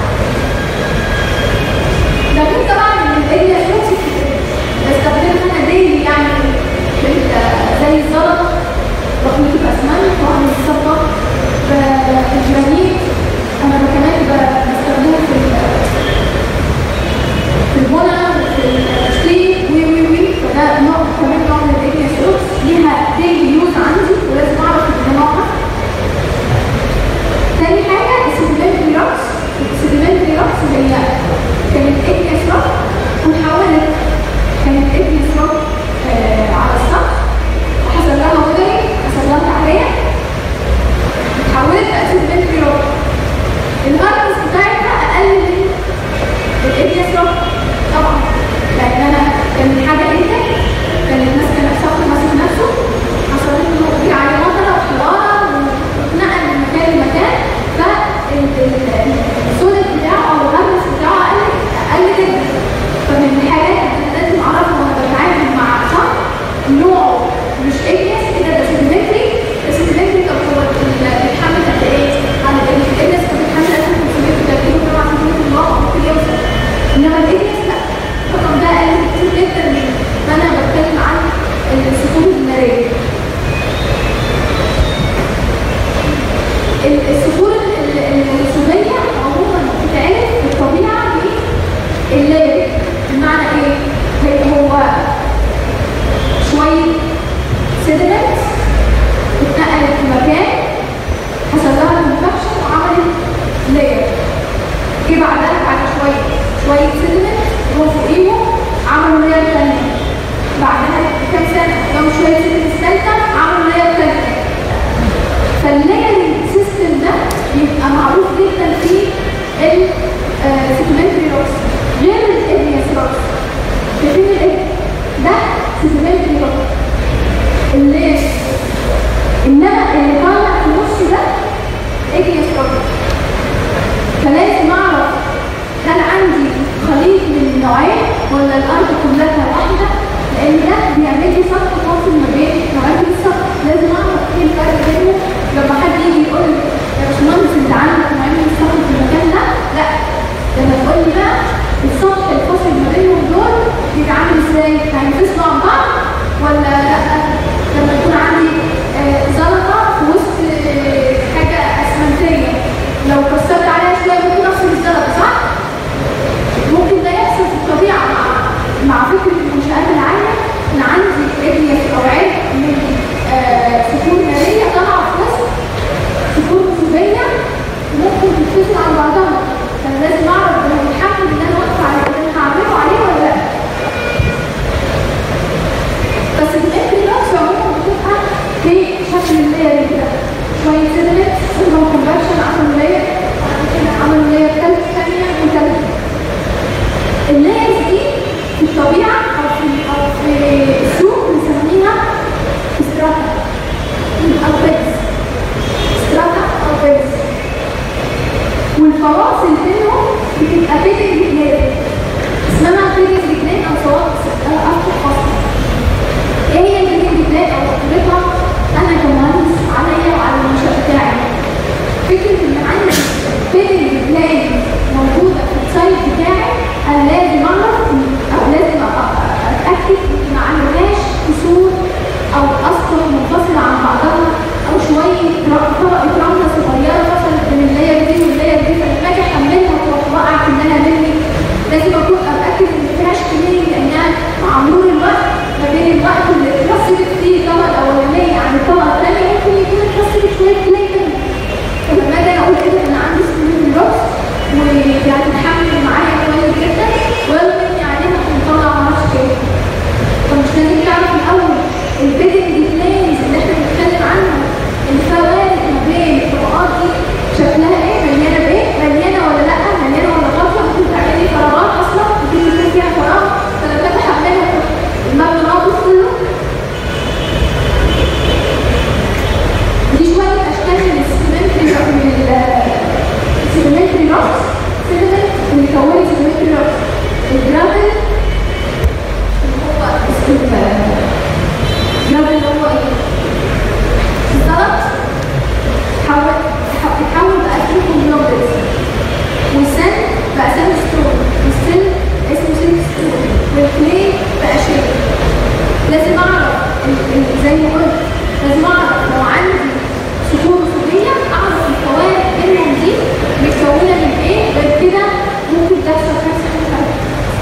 لكن طبعا الاريا شوتس بستخدمها انا ديلي يعني في ال- زي الزلط بخلط الاسمنت واعمل الصبغه بالجرانيت انا كمان ب- بستخدمه في ال- في البنى وفي التشطيب وي وي وي فده نوع كمان نوع من الاريا شوتس ليها ديلي يوز عندي ولازم اعرف نوعها تاني حاجة السيديمنتري روكس السيديمنتري روكس هي كانت اكنس روك وحولت كانت اكنس روك آه على السطح وحصل لها وذري حصل لها تحرية اتحولت بقى سيديمنتري روك الهاردنس بتاعتها اقل من الاكنس روك طبعا لان انا كان حاجة انت كانت ماسكة نفسها ماسك نفسه حصلت له في عليه مطرة وحرارة واتنقل من مكان لمكان فالسوليد بتاعه او الهرمس بتاعه قل قل جدا فمن الحاجات اللي أنا لازم اعرفها وانا بتعامل مع شخص نوعه مش اكيس كده ده سيدمتري السيدمتري طب هو بيتحمل قد ايه؟ على الاكيس بيتحمل 1500 كيلو جرام على سنتيمتر الله ممكن يوصل انما الاكيس لا الرقم ده اقل كتير جدا من ما انا بتكلم عن الصخور الناريه الصخور ال- ال- الرسوبية عموما بتتعرف في الطبيعة باللاير بمعنى ايه؟ هي- هو شوية سيدمنت اتنقلت في مكان حصل لها كونفكشن وعملت لاير جه بعدها بعد شوية شوية سيدمنت وفوقيهم عملوا لاير تانية بعدها بكام سنة جابوا شوية سيدمنت ثالثة عملوا لاير تانية فاللايرنج سيستم ده بيبقى معروف جدا في السيدمنتري روكس غير الارياس روكس شايفين الايه؟ ده سيدمنتري روكس اللي انما اللي طالع في النص ده ارياس روكس فلازم اعرف هل عندي خليط من النوعين ولا الارض كلها واحده لان ده بيعمل لي سطح فاصل ما بين نوعين السطح لازم اعرف ايه الفرق بينهم لما حد يجي يقول لي يا باشمهندس انت عندك نوعين من السطح في المكان ده لا لما تقول لي بقى السطح الفاصل ما بينهم دول بيتعامل ازاي؟ هينفصلوا عن بعض ولا لا؟ لما يكون عندي آه، زلطه في وسط آه، حاجه اسمنتيه لو كسرت عليها شويه ممكن افصل الزلطه صح؟ ممكن ده يحصل في الطبيعة مع مع فكرة المنشآت العالية إن عندي اريا أو عبء من آه، صخور نارية طالعة في وسط صخور رسوبية ممكن تتفصل عن بعضها فأنا لازم أعرف لو الحمل اللي أنا واقفة عليه اللي أنا هعمله عليه ولا لأ بس الانتري بوكس عموما بتبقى في شكل اللاير كده شوية سيدمنت اسمهم كونفكشن عملوا لاير وبعد كده عملوا لاير تالت ثانية وتالتة اللايرز دي في الطبيعة أو في أو في السوق بنسميها ستراتا أو بيز ستراتا أو بيز والفواصل بينهم بتبقى بين الاثنين اسمها بين الاثنين أو فواصل أو أفتح فاصل ايه هي بين الاثنين أو أطلقها أنا كمهندس عليا وعلى المنشأ بتاعي فكرة إن عندي بين الاثنين سيمتري روكس الجرافل هو الجرافل اللي هو ايه؟ الزلط حول اتحول بقى فيه نوبلز والسن بقى سن ستون والسن اسمه سن ستون والكلي بقى شيء لازم اعرف ال- ال- زي ما قلت لازم اعرف لو عندي صخور صخريه اعرف الفوائد بينهم دي متكونه من ايه غير كده ممكن تحصل نفس الحاجه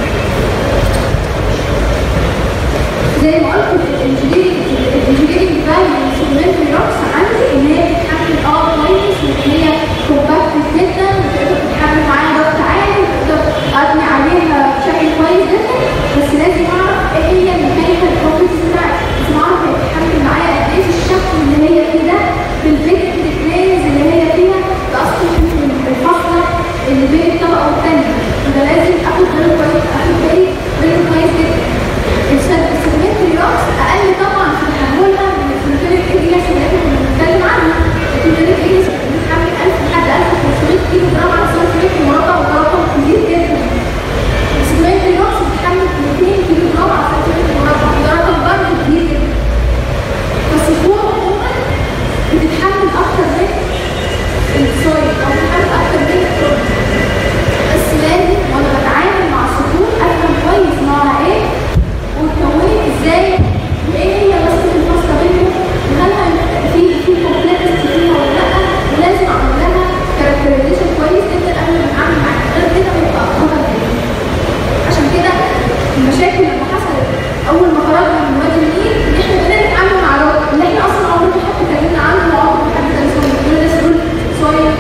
زي ما قلت الانجينيرنج الانجينيرنج فاليو سيجمنت روكس عندي ان هي بتتحمل اه كويس وان هي كومباكت جدا وتقدر تتحمل معايا ضغط عالي وتقدر ابني عليها بشكل كويس جدا بس لازم اعرف ايه هي الميكانيكال بروبرتيز بتاعتي لازم اعرف هي بتتحمل معايا قد ايه في الشكل اللي هي فيه ده بالفيكتور بلينز اللي هي فيها باصل الفاصله اللي بين الطبقه والثانيه فده لازم اخد بالي كويس اخد بالي منه كويس جدا السيجمنت ريوكس اقل طبعا في تحملها من الفلوتيريك ارياس اللي احنا كنا بنتكلم عنها الفلوتيريك ارياس بتتحمل 1000 لحد 1500 كيلو جرام على سنتيمتر مربع وده رقم كبير جدا السيجمنت ريوكس بتتحمل 200 كيلو جرام على سنتيمتر مربع وده رقم برضه كبير جدا فالصخور عموما بتتحمل اكتر من السويل او بتتحمل اكتر من التربه بس لازم وانا بتعامل مع الصخور افهم كويس نوعها ايه واتكونت ازاي وايه هي وسيله الفاصله بينهم وهل هل- في في كومبلكس فيها ولا لا ولازم اعمل لها كاركترايزيشن كويس جدا قبل ما اتعامل معاها غير كده بيبقى خطر جدا عشان كده المشاكل لما حصلت اول ما خرجنا من وادي النيل ان احنا بدأنا نتعامل مع الرد اللي احنا اصلا عمرنا حتى اتكلمنا عنه وعمرنا حد كان سويل سويل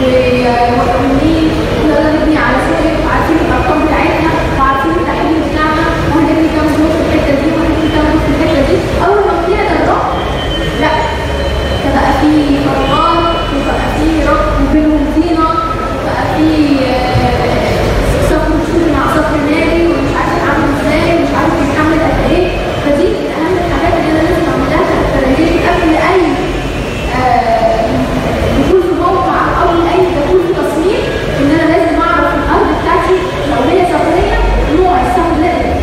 والنيل كنا نبني على سويل وعارفين الارقام بتاعتها وعارفين التحليل بتاعها وهنبني كام زون في الحته دي وهنبني كام زون في الحته دي اول ما طلعنا الرد لا ده بقى في فراغات وبقى في ربط وبينهم طينه وبقى في آه، صفر شغل مع صفر ناري ومش عارف اتعامل ازاي ومش عارف يتحمل قد ايه فدي من اهم الحاجات اللي انا لازم اعملها كاركترايزيشن قبل اي آه، دخول في موقع او اي دخول في تصميم ان انا لازم اعرف الارض بتاعتي لو هي صخريه نوع الصخر ده إيه.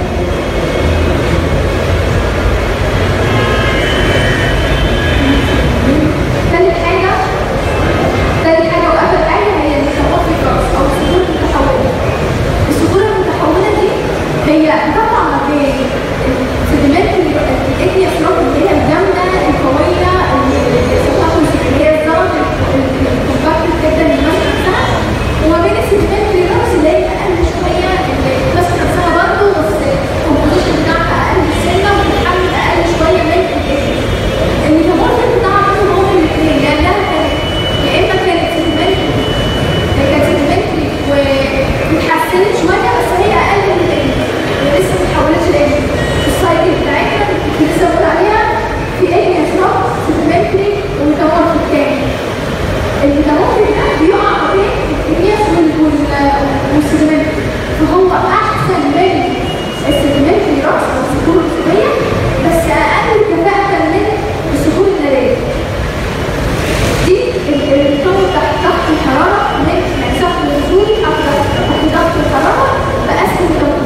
تالت حاجة تالت حاجة وآخر حاجة هي التوافق الرأس أو الصخور المتحولة. الصخور المتحولة دي هي طبعا ما بين السيديمنت الإكنياس روك اللي هي الجامدة القوية السطح اللي هي الزلط الكومباكت جدا اللي ماسكة نفسها وما بين السيديمنت روكس اللي هي أقل شوية اللي ماسكة نفسها برضه بس الكومبوزيشن بتاعها أقل سنة وبتتحمل أقل شوية من الإكنياس. الميتابوليزم بتاع عمله هو الاثنين لانها كانت يا اما كانت سيجمنتري كانت سيجمنتري واتحسنت شويه بس هي اقل من الاثنين ولسه ما اتحولتش لاثنين السايكل بتاعتنا كنت لسه بقول عليها في اثنين اسمها سيجمنتري وميتامورفيك تاني الميتامورفيك ده بيقع ما بين الكمياس والسيجمنتري فهو احسن من السيجمنتري راس والصخور الصخريه بس اقل كفاءه من الصخور الناريه دي الكون تحت ضغط الحراره من يعني سقف الوصول تحت تحت ضغط الحراره بقسم الكون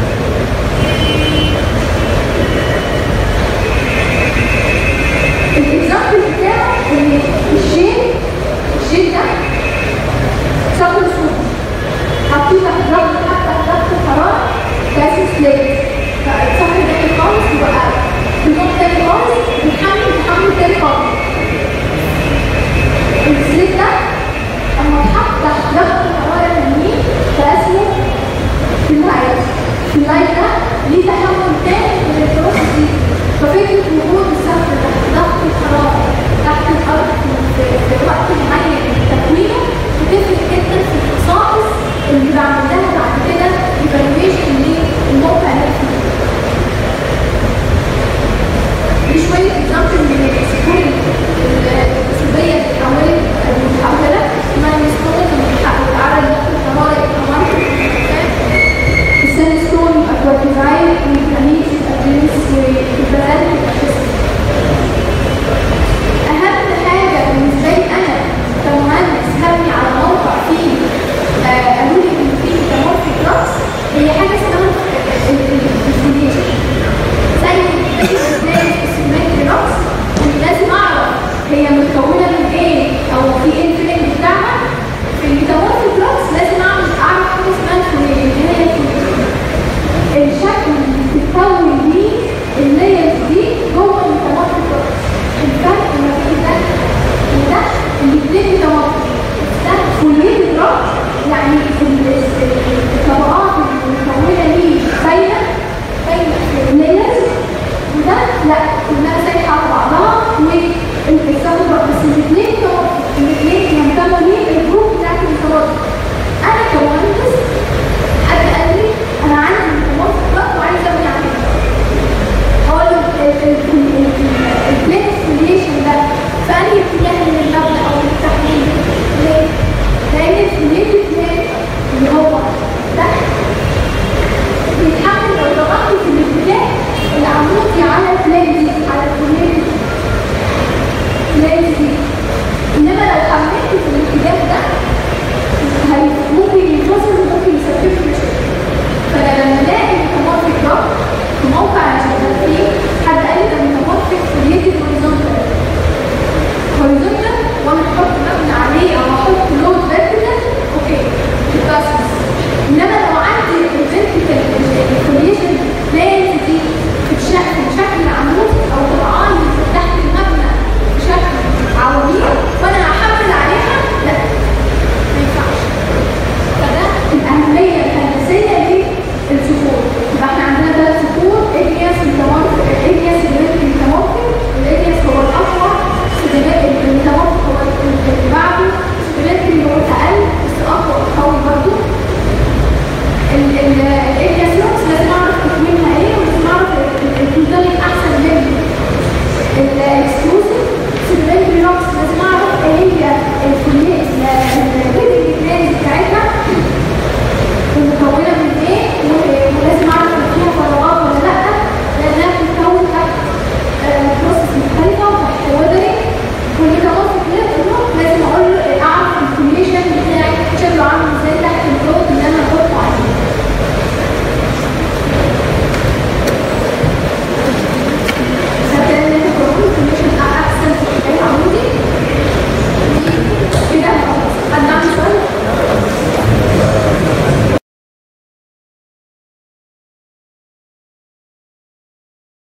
الاكزامبل بتاعه ان الجين الجين ده سقف الوصول حاطين تحت الاهميه الهندسيه للصخور يبقى احنا عندنا ثلاث صخور اجنياس ميتامورف اجنياس ميتامورف الاجنياس هو الاقوى الميتامورف هو اللي بعده سبلنتري هو الاقل